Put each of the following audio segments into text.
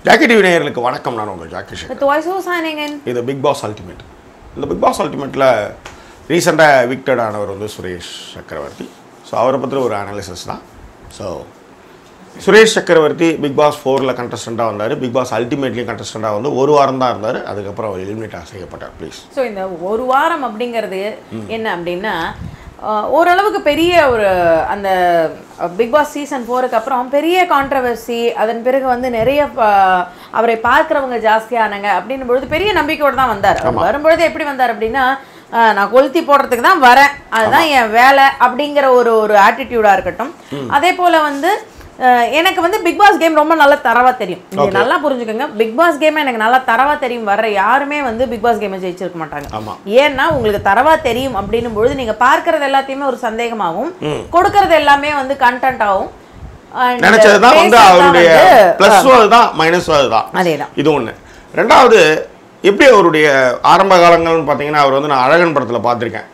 Jackie TV நேயர்களுக்கு வணக்கம் நான் உங்கள் Jackie Sekar With voice who's signing in? இது பிக் பாஸ் அல்டிமேட் இந்த பிக் பாஸ் அல்டிமேட்டில் ரீசெண்டாக விக்டட் ஆனவர் வந்து சுரேஷ் சக்கரவர்த்தி ஸோ அவரை பற்றி ஒரு அனாலிசிஸ் தான் ஸோ சுரேஷ் சக்கரவர்த்தி பிக் பாஸ் ஃபோரில் கண்டஸ்டண்ட்டாக வந்தார் பிக் பாஸ் அல்டிமேட்லேயும் கண்டஸ்டண்ட்டாக வந்து ஒரு வாரம் தான் இருந்தார் அதுக்கப்புறம் அவர் எலிமினேட் செய்யப்பட்டார் ப்ளீஸ் ஸோ இந்த ஒரு வாரம் அப்படிங்கிறது என்ன அப்படின்னா அஹ், ஓரளவுக்கு பெரிய ஒரு அந்த பிக் பாஸ் சீசன் ஃபோருக்கு அப்புறம் பெரிய கான்ட்ரவர்சி அதன் பிறகு வந்து நிறைய ப- அவரை பார்க்குறவங்க ஜாஸ்தியானாங்க அப்படின்னும் பொழுது பெரிய நம்பிக்கையோடு தான் வந்தார் அவர் வரும்பொழுது எப்படி வந்தார் அப்படின்னா அஹ், நான் கொளுத்தி போடுறதுக்கு தான் வரேன் அதுதான் என் வேலை அப்படிங்கிற ஒரு ஒரு ஆட்டிடியூடாக இருக்கட்டும் அதே போல் வந்து அஹ், எனக்கு வந்து பிக் பாஸ் கேம் ரொம்ப நல்லா தரவா தெரியும் நீங்க நல்லா புரிஞ்சுக்கோங்க பிக் பாஸ் கேம் எனக்கு நல்லா தரவா தெரியும் வர்ற யாருமே வந்து பிக் பாஸ் கேமை ஜெயிச்சிருக்க மாட்டாங்க ஆமாம் ஏன்னா உங்களுக்கு தரவா தெரியும் அப்படின்னும் பொழுது நீங்க பார்க்கறது எல்லாத்தையுமே ஒரு சந்தேகமாகவும் கொடுக்கறது எல்லாமே வந்து கண்டென்ட்டாகவும் நினச்சது தான் வந்து அவருடைய ப்ளஸ்ஸும் அதுதான் மைனஸும் அதுதான் அதேதான் இது ஒன்று ரெண்டாவது எப்படி அவருடைய ஆரம்ப காலங்கள்னு பார்த்தீங்கன்னா அவர் வந்து நான் அழகன் படத்தில் பார்த்துருக்கேன்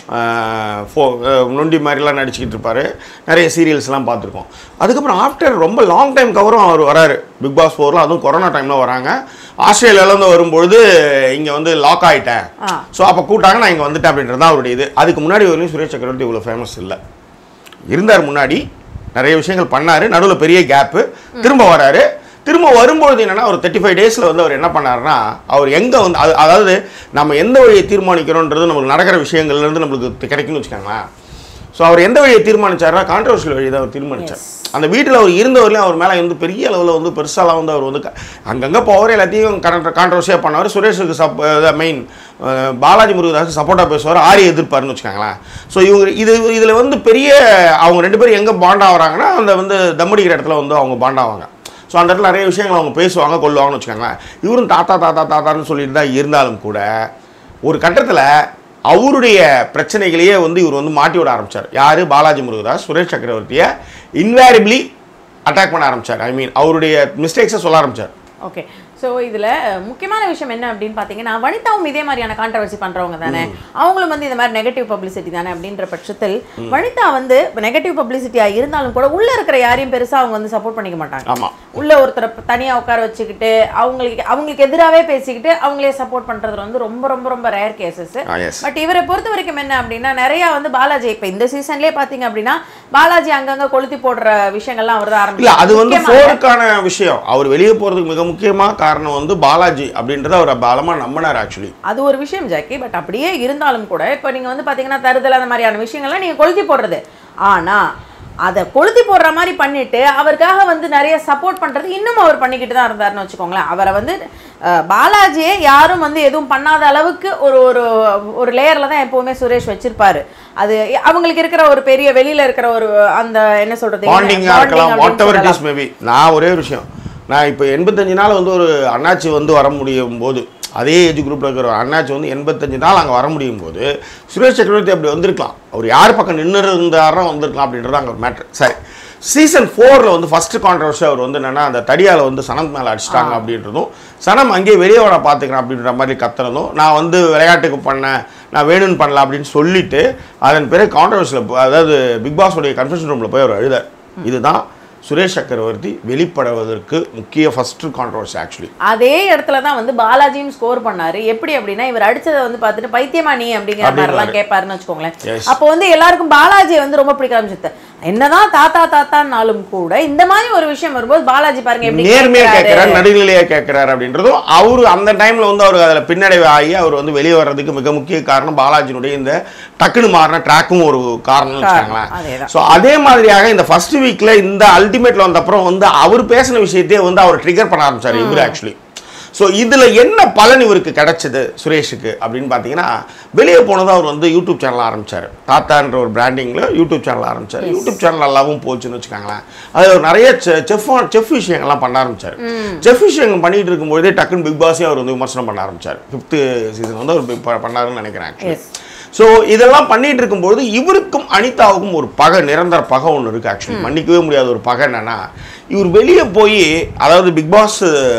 ஆஹ் ஃபோ அஹ் நொண்டி மாதிரிலாம் நடிச்சுக்கிட்டு இருப்பார் நிறைய சீரியல்ஸ்லாம் பார்த்துருக்கோம் அதுக்கப்புறம் ஆஃப்டர் ரொம்ப லாங் டைம்க்கு அப்புறம் அவர் வராரு பிக் பாஸ் ஃபோரில் அதுவும் கொரோனா டைமில் வராங்க ஆஸ்திரேலியாவிலேருந்து வரும்பொழுது இங்கே வந்து லாக் ஆகிட்டேன் ஆ. ஸோ அப்போ கூட்டாங்க நான் இங்கே வந்துட்டேன் அப்படின்றது தான் அவருடைய இது அதுக்கு முன்னாடி வரையும் சுரேஷ் சக்கரவர்த்தி இவ்வளோ ஃபேமஸ் இல்லை இருந்தார் முன்னாடி நிறைய விஷயங்கள் பண்ணார் நடுவில் பெரிய கேப்பு திரும்ப வராரு திரும்ப வரும்பொழுது என்னன்னா ஒரு தேர்ட்டி ஃபைவ் டேஸில் வந்து அவர் என்ன பண்ணாருன்னா அவர் எங்கே வந்து அது அதாவது நம்ம எந்த வழியை தீர்மானிக்கிறோன்றது நமக்கு நடக்கிற விஷயங்கள்லேருந்து நம்மளுக்கு கிடைக்கும்னு வச்சுக்கோங்களேன் ஸோ அவர் எந்த வழியை தீர்மானிச்சாருன்னா கான்ட்ரவர்ஷியல் வழி தான் அவர் தீர்மானிச்சார் அந்த வீட்டில் அவர் இருந்தவரையும் அவர் மேலே வந்து பெரிய அளவில் வந்து பெருசாலாம் வந்து அவர் வந்து க- அங்கங்கே போவார் எல்லாத்தையும் கான்ட்ரவர்சியாக பண்ணவர் சுரேஷுக்கு சப் மெயின் பாலாஜி முருகதாஸ் சப்போர்ட்டாக பேசுவார் ஆரி எதிர்ப்பாருன்னு வச்சுக்கோங்களேன் ஸோ இவங்க இது இதில் வந்து பெரிய அவங்க ரெண்டு பேரும் எங்கே பாண்ட் ஆகுறாங்கன்னா அந்த வந்து தம்மடிக்கிற இடத்துல வந்து அவங்க பாண்ட் ஆவாங்க ஸோ அந்த இடத்துல நிறைய விஷயங்கள் அவங்க பேசுவாங்க கொள்ளுவாங்கன்னு வச்சுக்கோங்களேன் இவரும் தாத்தா தாத்தா தாத்தான்னு சொல்லிட்டு தான் இருந்தாலும் கூட ஒரு கட்டத்தில் அவருடைய பிரச்சனைகளையே வந்து இவர் வந்து மாட்டி விட ஆரம்பிச்சார் யார் பாலாஜி முருகதாஸ் சுரேஷ் சக்கரவர்த்தியை இன்வேரிபிளி அட்டாக் பண்ண ஆரம்பிச்சார் ஐ மீன் அவருடைய மிஸ்டேக்ஸை சொல்ல ஆரம்பிச்சார் ஓகே ஸோ இதில் முக்கியமான விஷயம் என்ன அப்படின்னு பார்த்தீங்கன்னா வனிதாவும் இதே மாதிரியான கான்ட்ரவர்சி பண்ணுறவங்க தானே அவங்களும் வந்து இந்த மாதிரி நெகட்டிவ் பப்ளிசிட்டி தானே அப்படின்ற பட்சத்தில் வனிதா வந்து நெகட்டிவ் பப்ளிசிட்டியாக இருந்தாலும் கூட உள்ளே இருக்கிற யாரையும் பெருசாக அவங்க வந்து சப்போர்ட் பண்ணிக்க மாட்டாங்க ஆமாம் உள்ள ஒருத்தரை தனியாக உட்கார வச்சுக்கிட்டு அவங்களுக்கு அவங்களுக்கு எதிராகவே பேசிக்கிட்டு அவங்களே சப்போர்ட் பண்ணுறது வந்து ரொம்ப ரொம்ப ரொம்ப rare cases ah yes but இவரை பொறுத்த வரைக்கும் என்ன அப்படின்னா நிறைய வந்து பாலாஜி இப்போ இந்த சீசன்லேயே பார்த்தீங்க அப்படின்னா பாலாஜி அங்கங்க கொளுத்தி போடுற விஷயங்கள்லாம் அவர் தான் இல்ல அது வந்து முக்கியமா- ஃபோருக்கான விஷயம் அவர் வெளியே போறதுக்கு மிக முக்கியமான காரணம் வந்து பாலாஜி அப்படின்றத அவர் பலமா நம்பினார் ஆக்சுவலி அது ஒரு விஷயம் ஜாக்கி பட் அப்படியே இருந்தாலும் கூட இப்போ நீங்கள் வந்து பார்த்தீங்கன்னா தருதல் அந்த மாதிரியான விஷயங்கள்லாம் நீங்கள் கொளுத்தி போடுறது ஆனால் அதை கொளுத்தி போடுற மாதிரி பண்ணிட்டு அவருக்காக வந்து நிறைய சப்போர்ட் பண்ணுறது இன்னும் அவர் பண்ணிக்கிட்டு தான் இருந்தாருன்னு வச்சுக்கோங்களேன் அவரை வந்து அஹ், பாலாஜியை யாரும் வந்து எதுவும் பண்ணாத அளவுக்கு ஒரு ஒரு ஒரு லேயரில் தான் எப்போவுமே சுரேஷ் வச்சிருப்பாரு அது அவங்களுக்கு இருக்கிற ஒரு பெரிய வெளியில இருக்கிற ஒரு அந்த என்ன சொல்றது பாண்டிங்காக bonding இருக்கலாம் அப்படின்னு வாட் எவர் இட் சொல்லலாம். இஸ் மேபி நான் ஒரே ஒரு விஷயம் நான் இப்போ எண்பத்தஞ்சு நாள் வந்து ஒரு அண்ணாச்சி வந்து வர முடியும் போது அதே ஏஜ் குரூப்பில் இருக்கிற ஒரு அண்ணாச்சி வந்து எண்பத்தஞ்சு நாள் அங்கே வர முடியும் போது சுரேஷ் சக்கரவர்த்தி அப்படி வந்திருக்கலாம் அவர் யார் பக்கம் நின்று இருந்தாரோ வந்திருக்கலாம் அப்படின்றது அங்கே ஒரு மேட்ரு சரி சீசன் ஃபோரில் வந்து ஃபஸ்ட்டு கான்ட்ரவர்சி அவர் வந்து என்னென்னா அந்த தடியால் வந்து சனம் மேலே அடிச்சிட்டாங்க அப்படின்றதும் சனம் அங்கேயே வெளியே வர பார்த்துக்கிறேன் அப்படின்ற மாதிரி கத்துறதும் நான் வந்து விளையாட்டுக்கு பண்ணேன் நான் வேணும்னு பண்ணல அப்படின்னு சொல்லிட்டு அதன் பிறகு கான்ட்ரவர்சியில் அதாவது பிக் பாஸோடைய கன்ஃபெஷன் ரூமில் போய் அவர் அழுதார் இதுதான் சுரேஷ் சக்கரவர்த்தி வெளிப்படுவதற்கு முக்கிய ஃபஸ்ட்டு கான்ட்ரவர்சி ஆக்சுவலி அதே இடத்துல தான் வந்து பாலாஜியும் ஸ்கோர் பண்ணாரு எப்படி அப்படின்னா இவர் அடிச்சதை வந்து பார்த்துட்டு பைத்தியமா நீ அப்படிங்கிற அப்படின்றாரு. மாதிரிலாம் கேட்பாருன்னு வச்சுக்கோங்களேன் Yes. அப்போ வந்து எல்லாருக்கும் பாலாஜியை வந்து ரொம்ப பிடிக்க ஆரம்பிச்சிருது என்னதான் தாத்தா தாத்தான்னாலும் கூட இந்த மாதிரி ஒரு விஷயம் வரும்போது பாலாஜி பாருங்க எப்படி நேர்மையா கேட்கிறாரு. கேட்கிறார் நடுநிலையா கேட்கிறார் அப்படின்றதும் அவரு அந்த டைம்ல வந்து அவருக்கு அதுல பின்னடைவு ஆகி அவர் வந்து வெளியே வர்றதுக்கு மிக முக்கிய காரணம் பாலாஜினுடைய இந்த டக்குனு மாறின ட்ராக்கும் ஒரு காரணம்னு வச்சுக்கோங்களேன் அதேதான். ஸோ அதே மாதிரியாக இந்த ஃபர்ஸ்ட் வீக்ல இந்த அல்டிமேட்ல வந்த அப்புறம் வந்து அவர் பேசின விஷயத்தையே வந்து அவர் ட்ரிகர் பண்ண ஆரம்பிச்சார் இவர் ஆக்சுவலி ஸோ இதில் என்ன பலன் இவருக்கு கிடைச்சது சுரேஷுக்கு அப்படின்னு பார்த்தீங்கன்னா வெளியே போனதும் அவர் வந்து யூடியூப் சேனல் ஆரம்பிச்சார் தாத்தான்ற ஒரு பிராண்டிங்கில் யூடியூப் சேனல் ஆரம்பிச்சார் யூடியூப் சேனல் நல்லாவும் போச்சுன்னு வச்சுக்கோங்களேன் அதில் அவர் நிறைய செஃப் செஃப் விஷயங்கள்லாம் பண்ண ஆரம்பிச்சார் செஃப் விஷயங்கள் பண்ணிட்டு இருக்கும்போதே டக்குன்னு பிக் பாஸே அவர் வந்து விமர்சனம் பண்ண ஆரம்பிச்சார் ஃபிஃப்த்து சீசன் வந்து அவர் ப- பண்ணாருன்னு நினைக்கிறேன் ஆக்சுவலி Yes. ஸோ இதெல்லாம் பண்ணிட்டு இருக்கும்போது இவருக்கும் அனிதாவுக்கும் ஒரு பகை நிரந்தர பகை ஒன்று இருக்குது ஆக்சுவலி மன்னிக்கவே முடியாத ஒரு பகை என்னன்னா இவர் வெளியே போய் அதாவது பிக் பாஸ்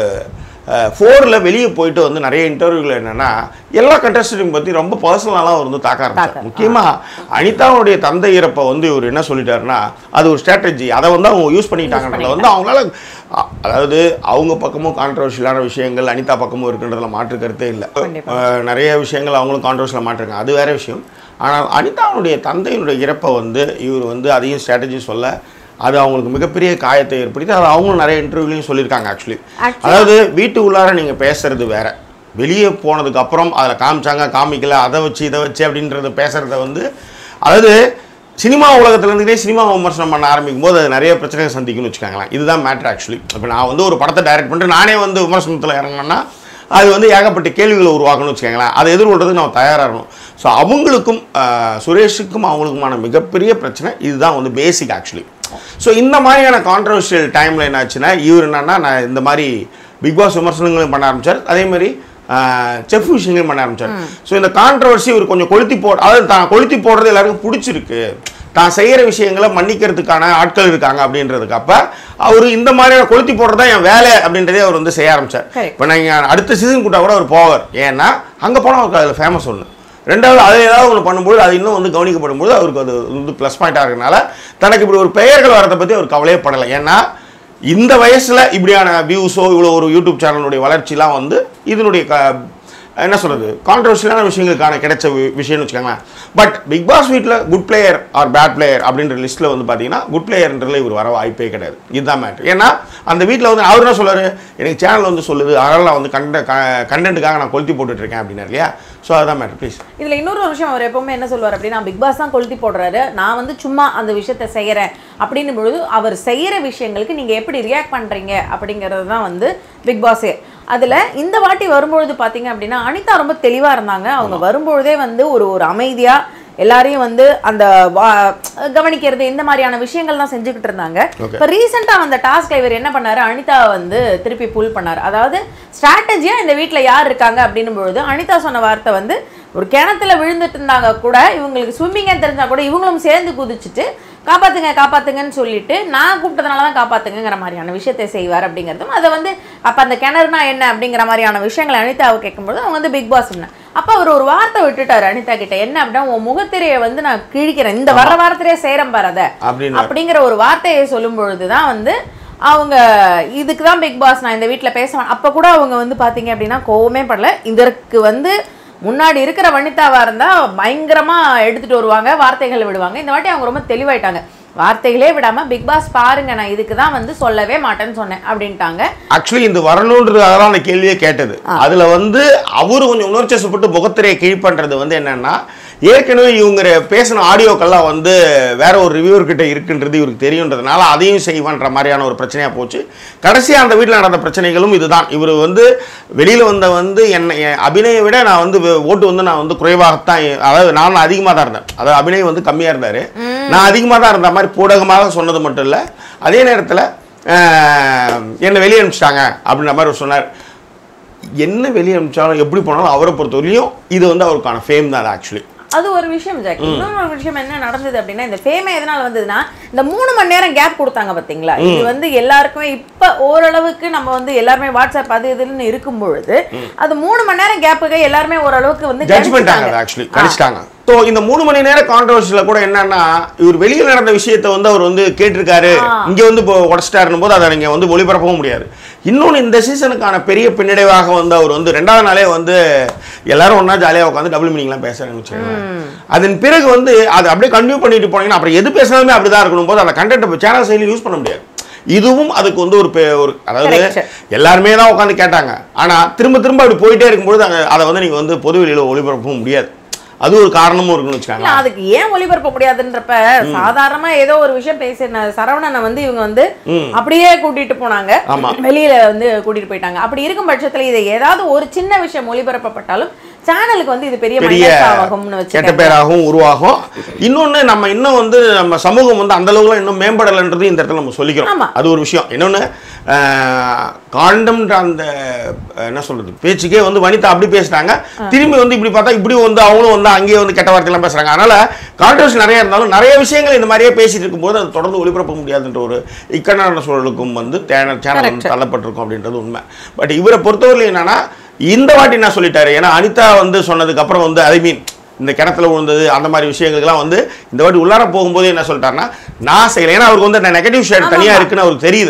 ஃபோரில் வெளியே போயிட்டு வந்து நிறைய இன்டர்வியூவில் என்னன்னா எல்லா கண்டஸ்டன்டையும் பற்றி ரொம்ப பர்சனலாலாம் அவர் வந்து தாக்க ஆரம்பிச்சார் தாக்க, முக்கியமாக அனிதாவுடைய தந்தை இறப்பை வந்து இவர் என்ன சொல்லிட்டாருன்னா அது ஒரு ஸ்ட்ராட்டஜி அதை வந்து அவங்க யூஸ் பண்ணிட்டாங்கன்றத வந்து அவங்களால அ- அதாவது அவங்க பக்கமும் கான்ட்ரவர்ஷியலான விஷயங்கள் அனிதா பக்கமும் இருக்குன்றதுல மாற்று கருத்தே இல்லை கண்டிப்பா. அஹ் நிறைய விஷயங்கள் அவங்களும் கான்ட்ரவர்ஷியலாக மாற்றிருக்காங்க அது வேற விஷயம் ஆனால் அனிதாவுடைய தந்தையினுடைய இறப்பை வந்து இவர் வந்து அதையும் ஸ்ட்ராட்டஜி சொல்ல அது அவங்களுக்கு மிகப்பெரிய காயத்தை ஏற்படுத்தி அது அவங்களும் நிறைய இன்டர்வியூலையும் சொல்லியிருக்காங்க ஆக்சுவலி Actually- அதாவது வீட்டு உள்ளார நீங்கள் பேசுறது வேற வெளியே போனதுக்கு அப்புறம் அதில் காமிச்சாங்க காமிக்கல அதை வச்சு இதை வச்சு அப்படின்றத பேசுறத வந்து அதாவது சினிமா உலகத்துல இருந்துட்டே சினிமா விமர்சனம் பண்ண ஆரம்பிக்கும் போது அது நிறைய பிரச்சனைகள் சந்திக்கும்னு வச்சுக்கோங்களேன் இதுதான் மேட்ரு ஆக்சுவலி இப்போ நான் வந்து ஒரு படத்தை டைரக்ட் பண்ணிட்டு நானே வந்து விமர்சனத்தில் இறங்கினேன்னா அது வந்து ஏகப்பட்ட கேள்விகளை உருவாக்கணும்னு வச்சுக்கோங்களேன் அதை எதிர்கொள்றதுக்கு நம்ம தயாராக இருக்கணும் ஸோ அவங்களுக்கும் ஆஹ், சுரேஷுக்கும் அவங்களுக்குமான மிகப்பெரிய பிரச்சனை இதுதான் வந்து பேசிக் ஆக்சுவலி ஸோ இந்த மாதிரியான கான்ட்ரவர்ஷியல் டைமில் என்ன ஆச்சுன்னா இவர் என்னன்னா நான் இந்த மாதிரி பிக் பாஸ் விமர்சனங்களையும் பண்ண ஆரம்பிச்சார் அதே மாதிரி செஃப் விஷயங்களையும் பண்ண ஆரம்பிச்சார் ஸோ இந்த கான்ட்ரவர்சி இவர் கொஞ்சம் கொளுத்தி போ அதாவது தான் கொளுத்தி போடுறது எல்லாருக்கும் பிடிச்சிருக்கு தான் செய்கிற விஷயங்களை மன்னிக்கிறதுக்கான ஆட்கள் இருக்காங்க அப்படின்றதுக்கு அப்போ அவர் இந்த மாதிரியான கொளுத்தி போடுறது தான் என் வேலை அப்படின்றதே அவர் வந்து செய்ய ஆரம்பிச்சார் Correct. இப்போ நீங்கள் அடுத்த சீசன் கூட்டா கூட அவர் போவார் ஏன்னா அங்கே போனால் அவருக்கு அதில் ஃபேமஸ் ஒன்று ரெண்டாவது அதை ஏதாவது ஒன்று பண்ணும்போது அது இன்னும் வந்து கவனிக்கப்படும் போது அவருக்கு அது வந்து ப்ளஸ் பாயிண்டாக இருக்கனால தனக்கு இப்படி ஒரு பெயர்கள் வரதை பற்றி அவர் கவலையே படலை ஏன்னா இந்த வயசில் இப்படியான வியூஸோ இவ்வளோ ஒரு யூடியூப் சேனலுடைய வளர்ச்சிலாம் வந்து இதனுடைய க என்ன சொல்கிறது கான்ட்ரவர்ஷியலான விஷயங்களுக்கான கிடைச்ச வி- விஷயம்னு வச்சுக்கோங்களேன் பட் பிக் பாஸ் வீட்டில் good player or bad player அப்படின்ற லிஸ்ட்டில் வந்து பார்த்தீங்கன்னா குட் பிளேயர்ன்றதுல இவர் வர வாய்ப்பே கிடையாது இதுதான் மேட்ரு ஏன்னா அந்த வீட்டில் வந்து அவர் என்ன சொல்றாரு எனக்கு சேனல் வந்து சொல்லுது அதனால் நான் வந்து கண்ட கண்டென்ட்டுக்காக நான் கொளுத்தி போட்டுட்டு இருக்கேன் அப்படின்னாரு இல்லையா ஸோ அதுதான் மேட்ரு ப்ளீஸ் இதுல இன்னொரு ஒரு விஷயம் அவர் எப்பவுமே என்ன சொல்லுவார் அப்படின்னா பிக் பாஸ் தான் கொளுத்தி போடுறாரு நான் வந்து சும்மா அந்த விஷயத்த செய்யறேன் அப்படின்னும் பொழுது அவர் செய்யற விஷயங்களுக்கு நீங்க எப்படி ரியாக்ட் பண்றீங்க அப்படிங்கிறது தான் வந்து பிக் பாஸே அதுல இந்த வாட்டி வரும்பொழுது பாத்தீங்க அப்படின்னா அனிதா ரொம்ப தெளிவா இருந்தாங்க அவங்க வரும்பொழுதே வந்து ஒரு ஒரு அமைதியா எல்லாரையும் வந்து அந்த வா- கவனிக்கிறது இந்த மாதிரியான விஷயங்கள் தான் செஞ்சுக்கிட்டு இருந்தாங்க Okay. இப்போ ரீசெண்டாக வந்த டாஸ்க்ல இவர் என்ன பண்ணாரு அனிதா வந்து திருப்பி புல் பண்ணார் அதாவது ஸ்ட்ராட்டஜியா இந்த வீட்ல யார் இருக்காங்க அப்படின்னும் பொழுது அனிதா சொன்ன வார்த்தை வந்து ஒரு கிணத்துல விழுந்துட்டு இருந்தாங்க கூட இவங்களுக்கு ஸ்விம்மிங்கே தெரிஞ்சா கூட இவங்களும் சேர்ந்து குதிச்சுட்டு காப்பாத்துங்க காப்பாத்துங்கன்னு சொல்லிட்டு நான் கூப்பிட்டதுனால தான் காப்பாத்துங்கிற மாதிரியான விஷயத்தை செய்வார் அப்படிங்கிறதும் அதை வந்து அப்ப அந்த கிணறுனா என்ன அப்படிங்கிற மாதிரியான விஷயங்களை அனிதாவை கேட்கும்போது அவங்க வந்து பிக் பாஸ் அப்ப அவர் ஒரு வார்த்தை விட்டுட்டாரு அனிதா கிட்ட என்ன அப்படின்னா உன் முகத்திரையை வந்து நான் கிழிக்கிறேன் இந்த வர வாரத்திலேயே சேரம் பாரத அப்படின்னு அப்படிங்கிற ஒரு வார்த்தையை சொல்லும் பொழுது தான் வந்து அவங்க இதுக்கு தான் பிக் பாஸ் நான் இந்த வீட்டில் பேச அப்போ கூட அவங்க வந்து பார்த்தீங்க அப்படின்னா கோவமே படல இதற்கு வந்து முன்னாடி இருக்கிற வனிதாவா இருந்தா பயங்கரமா எடுத்துட்டு வருவாங்க வார்த்தைகளை விடுவாங்க இந்த வாட்டி அவங்க ரொம்ப தெளிவாயிட்டாங்க வார்த்தைகளே விடாம பிக் பாஸ் பாருங்க நான் இதுக்கு தான் வந்து சொல்லவே மாட்டேன்னு சொன்னேன் அப்படின்ட்டாங்க ஆக்சுவலி இந்த வரணுன்றதால அந்த கேள்வியே கேட்டது அதுல வந்து அவரு கொஞ்சம் உணர்ச்சிசப்பட்டு முகத்திரையை கீழ் பண்றது வந்து என்னன்னா ஏற்கனவே இவங்க பேசின ஆடியோக்கெல்லாம் வந்து வேற ஒரு ரிவ்யூவர் கிட்ட இருக்குன்றது இவருக்கு தெரியுன்றதுனால அதையும் செய்வான்ற மாதிரியான ஒரு பிரச்சனையா போச்சு கடைசியா அந்த வீட்டில் நடந்த பிரச்சனைகளும் இதுதான் இவர் வந்து வெளியில வந்த வந்து என்னை என் அபிநயை விட நான் வந்து வே- ஓட்டு வந்து நான் வந்து குறைவாகத்தான் அதாவது நான் அதிகமாக தான் இருந்தேன் அதாவது அபிநய் வந்து கம்மியா இருந்தாரு நான் அதிகமாக தான் இருந்த மாதிரி பூடகமாக சொன்னது மட்டும் இல்லை அதே நேரத்தில் என்னை வெளியே அனுப்பிச்சிட்டாங்க அப்படின்ற மாதிரி அவர் சொன்னார் என்ன வெளியே அனுப்பிச்சாலும் எப்படி போனாலும் அவரை பொறுத்தவரையும் இது வந்து அவருக்கான ஃபேம் தான் ஆக்சுவலி அது ஒரு விஷயம் ஜாக் இன்னொரு ஒரு விஷயம் என்ன நடந்தது அப்படின்னா இந்த ஃபேமே எதனால வந்ததுன்னா இந்த மூணு மணி நேரம் கேப் கொடுத்தாங்க பாத்தீங்களா இது வந்து எல்லாருக்குமே இப்ப ஓரளவுக்கு நம்ம வந்து எல்லாருமே வாட்ஸ்அப் அது இதுன்னு இருக்கும் பொழுது அது மூணு மணி நேரம் கேப்புக்கு எல்லாருமே ஓரளவுக்கு வந்து ஜட்ஜ் பண்ணிட்டாங்க கணிச்சிட்டாங்க. ஆக்சுவலி கடிச்சிட்டாங்க ஸோ இந்த மூணு மணி நேரம் கான்ட்ரவர்சியில் கூட என்னன்னா இவர் வெளியில் நடந்த விஷயத்தை வந்து அவர் வந்து கேட்டிருக்காரு இங்க வந்து இப்போ உடச்சிட்டாருன்னு போது அதை நீங்க வந்து ஒளிபரப்பவும் முடியாது இன்னொன்று இந்த சீசனுக்கான பெரிய பின்னடைவாக வந்து அவர் வந்து ரெண்டாவது நாளே வந்து எல்லாரும் ஒன்றா ஜாலியாக உட்காந்து டபுள் மீனிங்லாம் பேச ஆரம்பிச்சாங்க அதன் பிறகு வந்து அதை அப்படியே கண்டினியூ பண்ணிட்டு போனீங்கன்னா அப்புறம் எது பேசினாலுமே அப்படிதான் இருக்கணும் போது அந்த கண்டென்ட் சேனல் சைடில் யூஸ் பண்ண முடியாது இதுவும் அதுக்கு வந்து ஒரு பெ- ஒரு அதாவது Correct. எல்லாருமே தான் உட்காந்து கேட்டாங்க ஆனா திரும்ப திரும்ப அப்படி போயிட்டே இருக்கும்போது அங்க அதை வந்து நீங்க வந்து பொது வெளியில ஒளிபரப்பவும் முடியாது அது ஒரு காரணமும் இருக்குன்னு இல்ல, வச்சுக்காங்க அதுக்கு ஏன் ஒளிபரப்ப முடியாதுன்றப்ப சாதாரணமா ஏதோ ஒரு விஷயம் பேசின சரவணனை வந்து இவங்க வந்து அப்படியே கூட்டிட்டு போனாங்க ஆமா. வெளியில வந்து கூட்டிட்டு போயிட்டாங்க அப்படி இருக்கும் பட்சத்துல இதை ஏதாவது ஒரு சின்ன விஷயம் ஒளிபரப்பப்பட்டாலும் சேனலுக்கு வந்து இது பெரிய பெரிய மைனஸ் ஆகும்னு கெட்ட வச்சுக்கோங்க பேராகவும் உருவாகும் இன்னொன்னு நம்ம இன்னும் வந்து நம்ம சமூகம் வந்து அந்த அளவுக்குலாம் இன்னும் மேம்படலைன்றது இந்த இடத்துல நம்ம சொல்லிக்கிறோம் ஆமா. அது ஒரு விஷயம் இன்னொன்னு காண்டம்ன்ற அந்த அஹ், என்ன சொல்றது பேச்சுக்கே வந்து வனிதா அப்படி பேசிட்டாங்க திரும்பி வந்து இப்படி பார்த்தா இப்படி வந்து அவங்களும் வந்து அங்கேயே வந்து கெட்ட வார்த்தையெல்லாம் பேசுறாங்க அதனால கான்ட்ரவர்சி நிறைய இருந்தாலும் நிறைய விஷயங்கள் இந்த மாதிரியே பேசிட்டு இருக்கும்போது அது தொடர்ந்து ஒளிபரப்ப முடியாதுன்ற ஒரு இக்கட்டான சூழலுக்கும் வந்து சேனல் சேனல் வந்து தள்ளப்பட்டிருக்கும் அப்படின்றது உண்மை பட் இவரை பொறுத்தவரையிலும் என்னன்னா இந்த வாட்டி என்ன சொல்லிட்டாரு ஏன்னா அனிதா வந்து சொன்னதுக்கு அப்புறம் வந்து ஐ மீன் இந்த கிணத்துல விழுந்தது அந்த மாதிரி விஷயங்களுக்கெல்லாம் வந்து இந்த வாட்டி உள்ளார போகும்போது என்ன சொல்லிட்டாருன்னா நான் செய்யல ஏன்னா அவருக்கு வந்து நெகட்டிவ் ஷேட் தனியா இருக்குன்னு அவருக்கு தெரியுது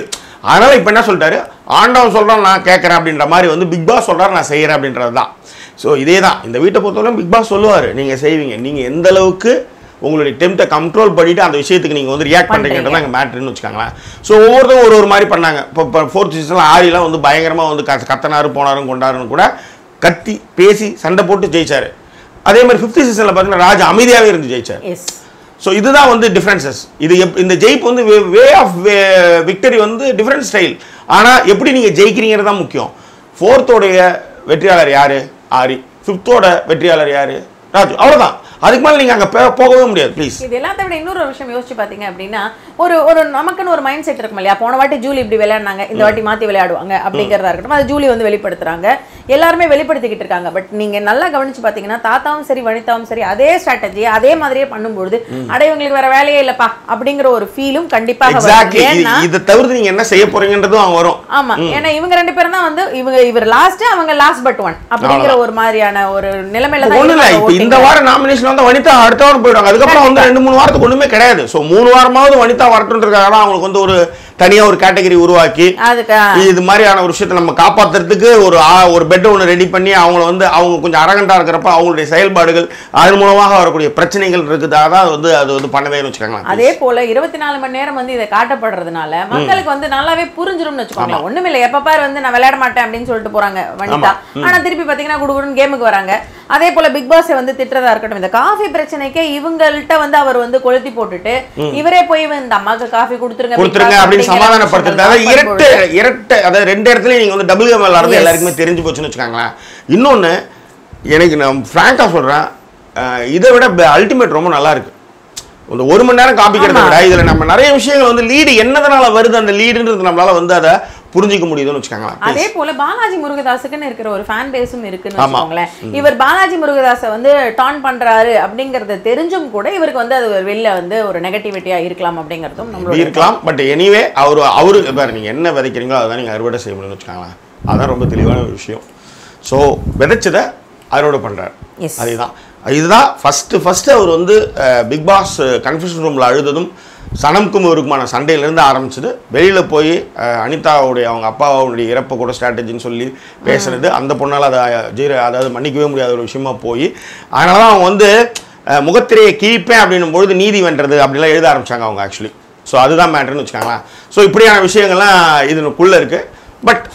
அதனால இப்போ என்ன சொல்லிட்டாரு ஆண்டவன் சொல்றான் நான் கேட்கறேன் அப்படின்ற மாதிரி வந்து பிக் பாஸ் சொல்றாரு நான் செய்யறேன் அப்படின்றது தான் ஸோ இதே தான் இந்த வீட்டை பொறுத்தவரை பிக் பாஸ் சொல்லுவார் நீங்க செய்வீங்க நீங்க எந்த அளவுக்கு உங்களுடைய டெம்ட்டை கண்ட்ரோல் பண்ணிட்டு அந்த விஷயத்துக்கு நீங்க வந்து ரியாக்ட் பண்றீங்கன்றது அங்கே மேட்ருன்னு வச்சுக்கோங்களேன் ஸோ ஒவ்வொருத்தரும் ஒரு ஒரு மாதிரி பண்ணாங்க இப்போ இப்போ ஃபோர்த் சீசனில் ஆரிலாம் வந்து பயங்கரமா வந்து கத்த- கத்தனாரு போனாரும் கொண்டாருன்னு கூட கத்தி பேசி சண்டை போட்டு ஜெயிச்சாரு அதே மாதிரி ஃபிஃப்த் சீசனில் பார்த்தீங்கன்னா ராஜா அமைதியாகவே இருந்து ஜெயிச்சார் எஸ் ஸோ இதுதான் வந்து டிஃப்ரென்சஸ் இது எப் இந்த ஜெயிப்பு வந்து வே ஆஃப் விக்டரி வந்து டிஃப்ரெண்ட் ஸ்டைல் ஆனால் எப்படி நீங்கள் ஜெயிக்கிறீங்கிறது தான் முக்கியம் ஃபோர்த்தோடைய வெற்றியாளர் யாரு ஆரி ஃபிஃப்த்தோட வெற்றியாளர் யாரு ராஜு அவ்வளோதான் அதுக்கு மேலே நீங்கள் அங்கே போகவே முடியாது ப்ளீஸ் இது எல்லாத்த விட இன்னொரு ஒரு விஷயம் யோசிச்சு பாத்தீங்க அப்படின்னா ஒரு ஒரு நமக்குன்னு ஒரு மைண்ட் செட் இருக்கும் இல்லையா போன வாட்டி ஜூலி இப்படி விளையாடினாங்க இந்த வாட்டி மாத்தி விளையாடுவாங்க அப்படிங்கிறதா இருக்கட்டும் அது ஜூலி வந்து வெளிப்படுத்துறாங்க எல்லாருமே வெளிப்படுத்திக்கிட்டு இருக்காங்க பட் நீங்க நல்லா கவனிச்சு பாத்தீங்கன்னா தாத்தாவும் சரி வனிதாவும் சரி அதே ஸ்ட்ராட்டஜி அதே மாதிரியே பண்ணும்பொழுது அட இவங்களுக்கு வேற வேலையே இல்லப்பா அப்படிங்கிற ஒரு ஃபீலும் கண்டிப்பாக வரும் எக்ஸாக்ட்லி ஏன்னா இதை தவிர்த்து நீங்கள் என்ன செய்ய போறீங்கன்றதும் அங்கே வரும் ஆமா ஏன்னா இவங்க ரெண்டு பேரும் தான் வந்து இவங்க இவர் லாஸ்ட் அவங்க லாஸ்ட் பட் ஒன் அப்படிங்கிற ஒரு மாதிரியான ஒரு நிலைமையில தான் ஒண்ணு இல்ல இருக்காங்க இப்போ இந்த voting. வாரம் நாமினேஷன் வந்து வனிதா அடுத்த வாரம் போயிடுவாங்க அதுக்கப்புறம் வந்து ரெண்டு மூணு வாரத்துக்கு ஒண்ணுமே கிடையாது ஸோ மூணு வாரமாவது வனிதா வரட்டுன்றதுக்காக தான் அவங்களுக்கு வந்து ஒரு தனியா ஒரு கேட்டகரி உருவாக்கி அதுக்கு இது மாதிரியான ஒரு விஷயத்தை நம்ம காப்பாத்துறதுக்கு ஒரு ஆ- ஒரு பெட் ஒன்று ரெடி பண்ணி அவங்கள வந்து அவங்க கொஞ்சம் அரகண்டா இருக்கிறப்ப அவங்களுடைய செயல்பாடுகள் அதன் மூலமாக வரக்கூடிய பிரச்சனைகள் இருக்குதாக தான் வந்து அது வந்து பண்ணதேன்னு வச்சுக்கோங்களேன் அதே போல இருபத்தி நாலு மணி நேரம் வந்து இதை காட்டப்படுறதுனால மக்களுக்கு வந்து நல்லாவே புரிஞ்சிரும்னு வச்சுக்கோங்களேன் ஒண்ணுமில்ல இல்ல எப்ப பாரு வந்து நான் விளையாட மாட்டேன் அப்படின்னு சொல்லிட்டு போறாங்க வனிதா ஆனா திருப்பி பாத்தீங்கன்னா குடுகுடுன்னு கேமுக்கு வராங்க அதே போல பிக் பாஸ் வந்து திட்டுறதா இருக்கட்டும் இந்த காஃபி பிரச்சனைக்கே இவங்கள்ட்ட வந்து அவர் வந்து கொளுத்தி போட்டுட்டு இவரே போய் இந்த அம்மாக்கு காஃபி கொடுத்துருங்க Big கொடுத்துருங்க Boss அப்படின்னு அப்படிங்கிற சமாதானப்படுத்துறது அதாவது விஷயங்கள் இரட்டை இரட்டை அதாவது ரெண்டு இடத்துல நீங்க வந்து டபுள் கேம் விளாடுறது Yes. எல்லாருக்குமே தெரிஞ்சு போச்சுன்னு வச்சுக்கோங்களேன் இன்னொன்னு எனக்கு நான் ஃப்ராங்காக சொல்றேன் அஹ், இதை விட அல்டிமேட் ரொம்ப நல்லா இருக்கு இந்த ஒரு மணி நேரம் காப்பிக்கிறத ஆமா. விட இதுல நம்ம நிறைய விஷயங்கள் வந்து லீடு என்னதனால வருது அந்த லீடுன்றது நம்மளால வந்து அதை புரிஞ்சுக்க முடியுதுன்னு வச்சுக்கோங்களேன் அதே போல பாலாஜி முருகதாஸுக்குன்னு இருக்கிற ஒரு ஃபேன் பேஸும் இருக்குன்னு ஆமா. வச்சுக்கோங்களேன் இவர் பாலாஜி முருகதாஸை வந்து டான் பண்றாரு அப்படிங்கறது தெரிஞ்சும் கூட இவருக்கு வந்து அது ஒரு வெளில வந்து ஒரு நெகட்டிவிட்டியா இருக்கலாம் அப்படிங்கறதும் இப்படி நம்மளோட இருக்கலாம் பட் எனிவே அவர் அவரு பாரு நீங்க என்ன விதைக்கிறீங்களோ அதை நீங்க அறுவடை செய்ய முடியும்னு வச்சுக்கோங்களேன் அதான் ரொம்ப தெளிவான ஒரு விஷயம் ஸோ விதைச்சதை அறுவடை பண்றாரு Yes. அதுதான் இதுதான் ஃபஸ்ட்டு ஃபஸ்ட்டு அவர் வந்து பிக் பாஸ் கன்ஃபியூஷன் ரூமில் அழுததும் சனம்க்கும் இவருக்குமான சண்டையிலேருந்து ஆரம்பிச்சது வெளியில் போய் அஹ், அனிதாவுடைய அவங்க அப்பாவுடைய இறப்பை கூட ஸ்ட்ராட்டஜின்னு சொல்லி பேசுறது அந்த பொண்ணால் அதை ஜீர அதாவது மன்னிக்கவே முடியாத ஒரு விஷயமா போய் அதனால தான் அவங்க வந்து அஹ், முகத்திரையை கிழிப்பேன் அப்படின்னும் பொழுது நீதி வென்றது அப்படிலாம் எழுத ஆரம்பிச்சாங்க அவங்க ஆக்சுவலி ஸோ அதுதான் மேட்டர்னு வச்சுக்கோங்களேன் ஸோ இப்படியான விஷயங்கள்லாம் இதுக்குள்ளே இருக்குது பட்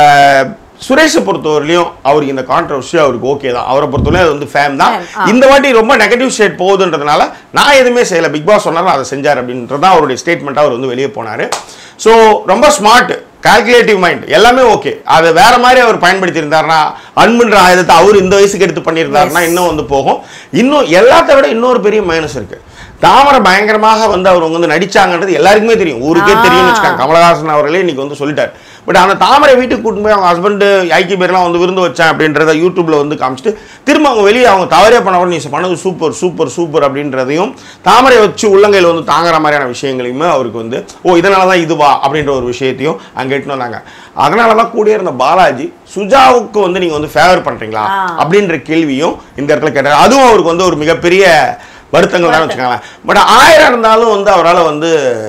சுரேஷை பொறுத்தவரையிலையும் அவருக்கு இந்த கான்ட்ரவர்சி அவருக்கு ஓகே தான் அவரை பொறுத்தவரையும் அது வந்து ஃபேம் தான் Fan, ஆ. இந்த வாட்டி ரொம்ப நெகட்டிவ் ஸ்டேட் போகுதுன்றதுனால நான் எதுவுமே செய்யலை பிக் பாஸ் சொன்னாலும் அதை செஞ்சார் அப்படின்றது தான் அவருடைய ஸ்டேட்மெண்ட்டாக அவர் வந்து வெளியே போனார் ஸோ ரொம்ப ஸ்மார்ட் கால்குலேட்டிவ் மைண்ட் எல்லாமே ஓகே அதை வேற மாதிரி அவர் பயன்படுத்தி இருந்தாருன்னா அன்புன்ற ஆயுதத்தை அவர் இந்த வயசுக்கு எடுத்து பண்ணியிருந்தாருன்னா Yes. இன்னும் வந்து போகும் இன்னும் எல்லாத்த விட இன்னொரு பெரிய மைனஸ் இருக்கு தாமரை பயங்கரமாக வந்து அவர் வந்து நடிச்சாங்கன்றது எல்லாருக்குமே தெரியும் ஊருக்கே ஆ. தெரியும்னு வச்சுக்காங்க கமலஹாசன் அவர்களே இன்னைக்கு வந்து சொல்லிட்டார் பட் அந்த தாமரை வீட்டுக்கு கூட்டிட்டு போய் அவங்க ஹஸ்பண்டு ஐக்கி பேர்லாம் வந்து விருந்து வச்சேன் அப்படின்றத யூடியூப்ல வந்து காமிச்சிட்டு திரும்ப அவங்க வெளியே அவங்க தவறே பண்ணவர் நீ பண்ணது சூப்பர் சூப்பர் சூப்பர் அப்படின்றதையும் தாமரை வச்சு உள்ளங்கையில் வந்து தாங்குற மாதிரியான விஷயங்களையுமே அவருக்கு வந்து ஓ இதனால தான் இதுவா அப்படின்ற ஒரு விஷயத்தையும் அங்கே எட்டுன்னு வந்தாங்க அதனால தான் கூட இருந்த பாலாஜி சுஜாவுக்கு வந்து நீங்கள் வந்து ஃபேவர் பண்ணுறீங்களா ஆ. அப்படின்ற கேள்வியும் இந்த இடத்துல கேட்டார் அதுவும் அவருக்கு வந்து ஒரு மிகப்பெரிய வருத்தங்கள் தான் வச்சுக்கோங்களேன் பட் ஆயிரம் இருந்தாலும் வந்து அவரால் வந்து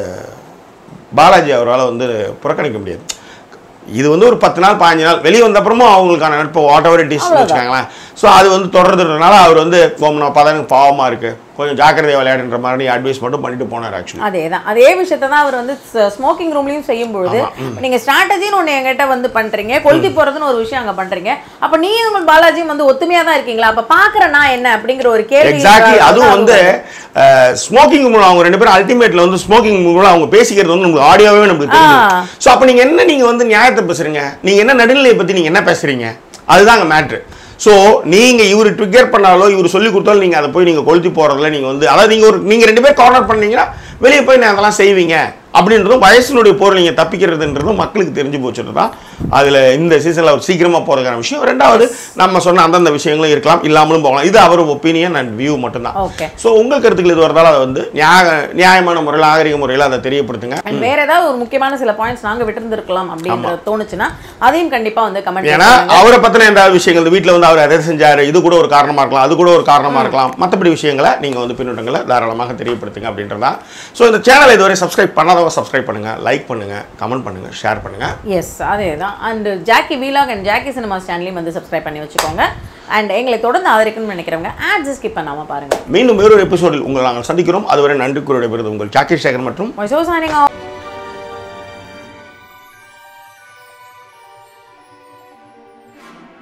பாலாஜி அவரால் வந்து புறக்கணிக்க முடியாது இது வந்து ஒரு பத்து நாள் பாஞ்சு நாள் வெளியே வந்த அப்புறமும் அவங்களுக்கான நட்பு வாட் எவர் இட் இஸ் அவ்வளவுதான். வச்சுக்கோங்களேன் ஸோ அது வந்து தொடர்றதுனால அவர் வந்து போகணும் அப்போ எனக்கு பாவமாக இருக்கு கொஞ்சம் ஜாக்கிரதையாக விளையாடுன்ற மாதிரி அட்வைஸ் மட்டும் பண்ணிட்டு போனார் ஆக்சுவலி அதேதான் அதே விஷயத்தை தான் அவர் வந்து ஸ்மோக்கிங் ரூம்லயும் செய்யும் பொழுது நீங்க ஸ்ட்ராட்டஜின்னு ஒண்ணு என்கிட்ட வந்து பண்றீங்க கொளுத்தி போறதுன்னு ஒரு விஷயம் அங்க பண்றீங்க அப்ப நீ உங்கள் பாலாஜியும் வந்து ஒத்துமையா தான் இருக்கீங்களா அப்ப பாக்குற நான் என்ன அப்படிங்கிற ஒரு கேள்வி எக்ஸாக்ட்லி அதுவும் வந்து வருது. ஸ்மோக்கிங் மூலம் அவங்க ரெண்டு பேரும் அல்டிமேட்ல வந்து ஸ்மோக்கிங் மூலம் அவங்க பேசிக்கிறது வந்து நமக்கு ஆடியோவே நம்மளுக்கு தெரியும் ஆ. ஸோ அப்போ நீங்க என்ன நீங்க வந்து நியாயத்தை பேசுறீங்க நீங்க என்ன நடுநிலையை பத்தி நீங்க என்ன பேசுறீங்க அதுதான் அங்கே மேட்ரு ஸோ நீங்க இவர் ட்ரிகர் பண்ணாலோ இவர் சொல்லி கொடுத்தாலும் நீங்க அதை போய் நீங்க கொளுத்தி போறதுல நீங்க வந்து அதாவது நீங்க ஒரு நீங்க ரெண்டு பேர் கார்னர் பண்ணீங்கன்னா வெளியே போய் நான் அதெல்லாம் செய்வீங்க அப்படின்றதும் வயசினுடைய போர் நீங்க தப்பிக்கிறதுன்றதும் மக்களுக்கு தெரிஞ்சு போச்சுன்னு தான் அதில் இந்த சீசனில் அவர் சீக்கிரமாக போகிறதுக்கான விஷயம் ரெண்டாவது நம்ம சொன்ன அந்தந்த விஷயங்களும் இருக்கலாம் இல்லாமலும் போகலாம் இது அவர் ஒப்பீனியன் அண்ட் வியூ மட்டும்தான் ஓகே ஸோ உங்கள் கருத்துக்கள் இது வரதால அதை வந்து நியாய நியாயமான முறையில் நாகரிக முறையில் அதை தெரியப்படுத்துங்க அண்ட் வேற ஏதாவது ஒரு முக்கியமான சில பாயிண்ட்ஸ் நாங்க விட்டுருந்துருக்கலாம் அப்படின்றது தோணுச்சுன்னா அதையும் கண்டிப்பா வந்து கமெண்ட் ஏன்னா அவரை பத்தின எந்த விஷயங்கள் வீட்டில் வந்து அவர் எதை செஞ்சாரு இது கூட ஒரு காரணமா இருக்கலாம் அது கூட ஒரு காரணமா இருக்கலாம் மற்றபடி விஷயங்களை நீங்க வந்து பின்னூட்டங்களை தாராளமாக தெரியப்படுத்துங்க அப்படின்றதா ஸோ இந்த சேனலை இதுவரை சப்ஸ்கிரைப் பண்ணாதவங்க சப்ஸ்கிரைப் பண்ணுங்க லைக் பண்ணுங்க கமெண்ட் பண்ணுங்க ஷேர் பண்ணுங்க எஸ் அதே தான் அண்ட் ஜாக்கி வீலாக் அண்ட் ஜாக்கி சினிமாஸ் சேனலையும் வந்து சப்ஸ்கிரைப் பண்ணி வச்சுக்கோங்க அண்ட் எங்களை தொடர்ந்து ஆதரிக்கணும்னு நினைக்கிறவங்க ஆட்ஸ் ஸ்கிப் பண்ணாம பாருங்க மீண்டும் வேறொரு எபிசோடில் உங்களை நாங்கள் சந்திக்கிறோம் அதுவரை நன்றி கூறிய விருது உங்கள் ஜாக்கி சேகர் மற்றும் மை ஷோ சைனிங் ஆஃப்